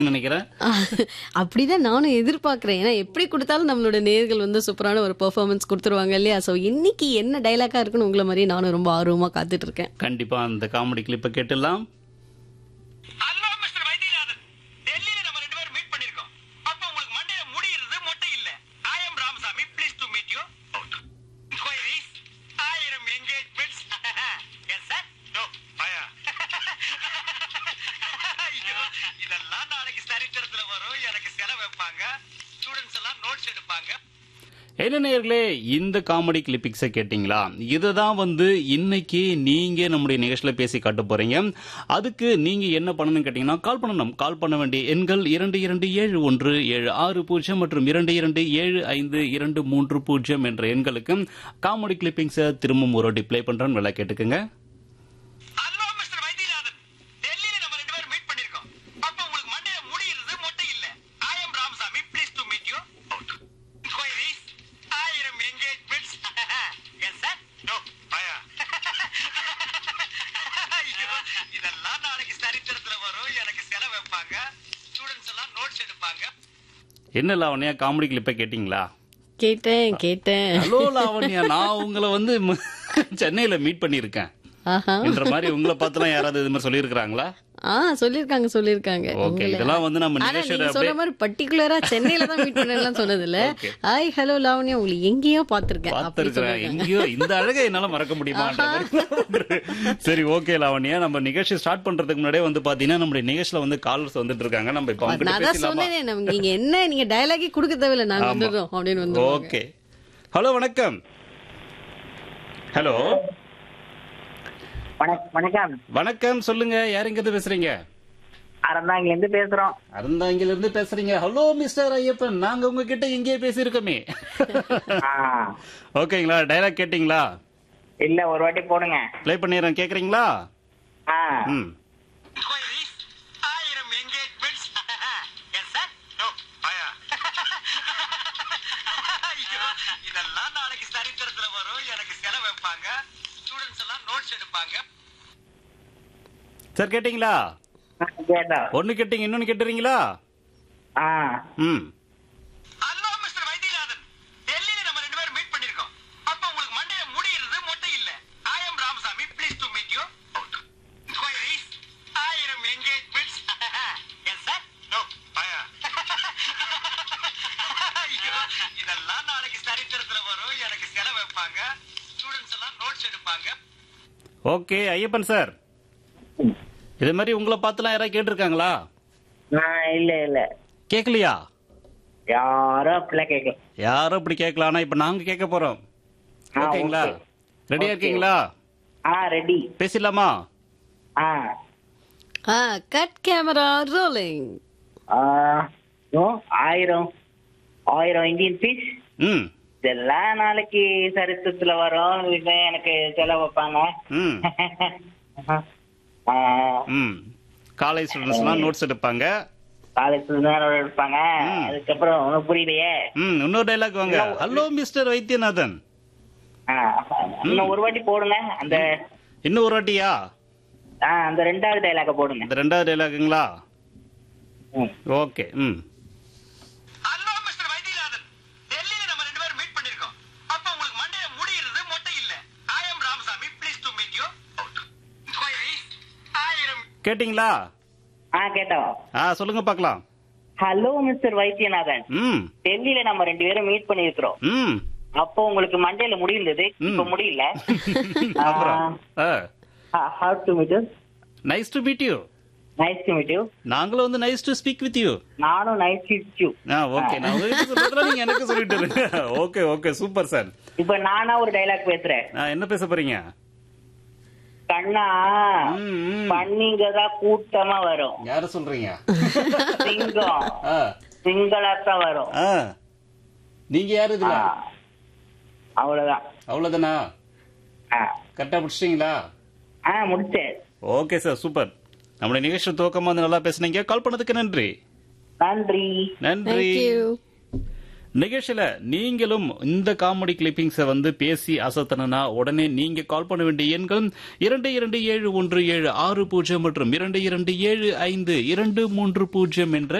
நினைக்கிறேன் அப்படிதான் நானும் எதிர்பார்க்கிறேன் ஏன்னா எப்படி கொடுத்தாலும் நம்மளோட நேர்கள் வந்து சூப்பரான ஒரு பெர்ஃபார்மன்ஸ் கொடுத்துருவாங்க இல்லையா ஸோ இன்னைக்கு என்ன டைலாக்கா இருக்குன்னு உங்களை மாதிரி நானும் ரொம்ப ஆர்வமா காத்துட்டு இருக்கேன் கண்டிப்பா அந்த காமெடி கிளிப்பை கேட்டுடலாம் ஹலோ மிஸ்டர் வைத்தியநாதன் டெல்லியில நம்ம ரெண்டு பேரும் மீட் பண்ணிருக்கோம் அப்ப உங்களுக்கு மண்டையில முடி இருந்தது மொட்டை இல்ல I am Ramasamy please to meet you queries ஆயிரம் என்கேஜ்மெண்ட்ஸ் எஸ் சார் நோ பயா ஐயோ இதெல்லாம் நாளைக்கு சரித்திரத்துல வரும் எனக்கு செலவு வைப்பாங்க ஸ்டூடெண்ட்ஸ் எல்லாம் நோட்ஸ் எடுப்பாங்க என்ன நேயர்களே இந்த காமெடி கிளிப்பிக்ஸை கேட்டிங்களா இதுதான் வந்து இன்னைக்கு நீங்க நம்முடைய நிகழ்ச்சியில பேசி காட்ட போறீங்க அதுக்கு நீங்க என்ன பண்ணணும்னு கேட்டீங்கன்னா கால் பண்ணணும் கால் பண்ண வேண்டிய எண்கள் இரண்டு இரண்டு ஏழு ஒன்று ஏழு ஆறு பூஜ்ஜியம் மற்றும் இரண்டு இரண்டு ஏழு ஐந்து இரண்டு மூன்று பூஜ்ஜியம் என்ற எண்களுக்கு காமெடி கிளிப்பிங்ஸை திரும்பவும் ஒரு வாட்டி ப்ளே பண்றேன்னு நல்லா கேட்டுக்கோங்க ஹலோ மிஸ்டர் வைத்தியநாதன் டெல்லியில நம்ம ரெண்டு பேரும் மீட் பண்ணிருக்கோம் அப்ப உங்களுக்கு மண்டையில முடி இருந்தது மொட்டை இல்ல I am Ramasamy please to meet you queries ஆயிரம் என்கேஜ்மெண்ட்ஸ் எஸ் சார் நோ பயா ஐயோ இதெல்லாம் நாளைக்கு சரித்திரத்துல வரும் எனக்கு செலவு வைப்பாங்க ஸ்டூடெண்ட்ஸ் எல்லாம் நோட்ஸ் எடுப்பாங்க என்ன லாவண்யா காமெடி கிளிப்பை கேட்டிங்களா கேட்டேன் கேட்டேன் ஹலோ லாவண்யா நான் உங்களை வந்து ம- சென்னையில மீட் பண்ணியிருக்கேன் ஆஹா என்ற மாதிரி உங்களை பார்த்துலாம் யாராவது இது மாதிரி சொல்லியிருக்கிறாங்களா ஆ சொல்லிருக்காங்க சொல்லிருக்காங்க ஓகே உங்களை- இதெல்லாம் வந்து நம்ம ஆனா நிகழ்ச்சியோட நீங்க சொன்ன மாதிரி பர்டிகுலரா சென்னையில தான் மீட் பண்ணலாம் சொன்னது இல்ல ஹாய் ஹலோ லாவண்யா உங்களை எங்கேயோ பாத்திருக்கேன் அப்படி பார்த்திருக்கிறேன் சொல்லிருக்காங்க. எங்கேயோ இந்த அழகை என்னால மறக்க முடியுமான்ற மாதிரி. சரி ஓகே லாவண்யா நம்ம நிகழ்ச்சி ஸ்டார்ட் பண்றதுக்கு முன்னாடியே வந்து பாத்தீங்கன்னா நம்மளுடைய நிகழ்ச்சியில வந்து காலர்ஸ் வந்துட்டு இருக்காங்க நம்ம இப்ப அவங்க நான் கிட்ட தான் பேசலாமா சொன்னேனே நம்ம நீங்க என்ன நீங்க டயலாகே கொடுக்க தேவையில்ல நாங்க ஆமா. வந்துடுறோம் அப்படின்னு வந்து ஓகே ஹலோ வணக்கம் ஹலோ வணக்- வணக்கம் வணக்கம் சொல்லுங்க யார் எங்க இருந்து பேசுறீங்க அறந்தாங்கில இருந்து பேசுறோம் அறந்தாங்கில இருந்து பேசுறீங்க ஹலோ மிஸ்டர் ஐயப்பன் நாங்க உங்ககிட்ட இங்கேயே பேசியிருக்கோமே ஆ, ஓகேங்களா டைலாக் கேட்டிங்களா இல்ல ஒரு வாட்டி போடுங்க ப்ளே பண்ணிடுறேன் கேக்குறீங்களா ஆ, ம் queries ஆயிரம் என்கேஜ்மெண்ட்ஸ் எஸ் சார் நோ பயா ஐயோ இதெல்லாம் நாளைக்கு சரித்திரத்துல வரும் எனக்கு செலவு வைப்பாங்க ஸ்டூடெண்ட்ஸ் எல்லாம் நோட்ஸ் எடுப்பாங்க சார் கேட்டிங்களா கேட்டோம் ஒன்னு கேட்டீங்க இன்னொன்னு கேட்டுறீங்களா ஆ, ம் ஹலோ மிஸ்டர் வைத்தியநாதன் டெல்லியில நம்ம ரெண்டு பேரும் மீட் பண்ணிருக்கோம் அப்ப உங்களுக்கு மண்டையில முடி இருந்தது மொட்டை இல்ல I am Ramasamy please to meet you queries ஆயிரம் என்கேஜ்மெண்ட்ஸ் எஸ் சார் நோ பயா ஐயோ இதெல்லாம் நாளைக்கு சரித்திரத்துல வரும் எனக்கு செலவு வைப்பாங்க ஸ்டூடெண்ட்ஸ் எல்லாம் நோட்ஸ் எடுப்பாங்க ஓகே ஐயப்பன் சார் இது மாதிரி உங்களை பார்த்துலாம் யாராவது கேட்டிருக்காங்களா ஆ, இல்ல இல்ல கேட்கலையா யாரும் அப்படிலாம் கேட்கல யாரும் இப்படி கேட்கலாம் ஆனா இப்ப நாங்க கேட்க போறோம் ஆ, ஓகேங்களா okay. ரெடியா Okay. இருக்கீங்களா ஆ ரெடி பேசிடலாமா ஆ ஆ கட் கேமரா ரோலிங் ஆ, ஓ, ஆயிரம் ஆயிரம் இந்தியன் பீஸ் ம் இதெல்லாம் நாளைக்கு சரித்திரத்துல வரும் இது எனக்கு செலவு வைப்பாங்க ம் ஆ, ம் காலேஜ் ஸ்டூடெண்ட்ஸ்லாம் நோட்ஸ் எடுப்பாங்க காலேஜ்ல தான் எடுப்பாங்க ம். அதுக்கப்புறம் ஒன்றும் புரியலையே ம் இன்னொரு டைலாக் வாங்க ஹலோ மிஸ்டர் வைத்தியநாதன் ஆ, இன்னும் ஒரு வாட்டி போடுங்க அந்த இன்னும் ஒரு வாட்டியா ஆ, அந்த ரெண்டாவது டைலாக போடுங்க இந்த ரெண்டாவது டைலாக்குங்களா ம். ஓகே ம் ஹலோ மிஸ்டர் வைத்தியநாதன் டெல்லியில நம்ம ரெண்டு பேரும் மீட் பண்ணிருக்கோம் அப்ப உங்களுக்கு மண்டையில முடி இருந்தது மொட்டை இல்ல I am Ramasamy please to meet you queries ஆயிரம் கேட்டிங்களா ஆ கேட்டோம் ஆ சொல்லுங்க பார்க்கலாம் ஹலோ மிஸ்டர் வைத்தியநாதன் ம் டெல்லியில நம்ம ரெண்டு பேரும் மீட் பண்ணிருக்கிறோம் ம் அப்போ உங்களுக்கு மண்டையில முடிந்தது இப்ப ம். முடியல அப்புறம் how to meet nice to meet you nice to meet you நாங்களும் வந்து nice to speak with you நானும் நைஸ் டு யூ ஆ ஓகே நான் உங்ககிட்ட சொல்றதுல நீங்க எனக்கு சொல்லிட்டு இருங்க ஓகே ஓகே சூப்பர் சார் இப்ப நானா ஒரு டைலாக் பேசுறேன் நான் என்ன பேச போறீங்க கண்ணா ம், ம். பண்ணிங்க தான் கூட்டமா வரும் யார சொல்றீங்க சிங்கம் ஆ சிங்களத்தான் வரும் ஆ நீங்க யாரு இதுல ஆ. அவ்வளவுதான் அவ்வளவுதானா ஆ. கரெக்டா பிடிச்சிட்டீங்களா ஆ முடிச்சேன் ஓகே சார் சூப்பர் நம்மளுடைய நிகழ்ச்சி துவக்கமா வந்து நல்லா பேசுனீங்க கால் பண்ணதுக்கு நன்றி நன்றி நன்றி தேங்க்யூ நிகழ்ச்சியில நீங்களும் இந்த காமெடி கிளிப்பிங்ஸை வந்து பேசி அசத்தனா உடனே நீங்க கால் பண்ண வேண்டிய எண்கள் இரண்டு இரண்டு ஏழு ஒன்று ஏழு ஆறு பூஜ்ஜியம் மற்றும் இரண்டு இரண்டு ஏழு ஐந்து இரண்டு மூன்று பூஜ்ஜியம் என்ற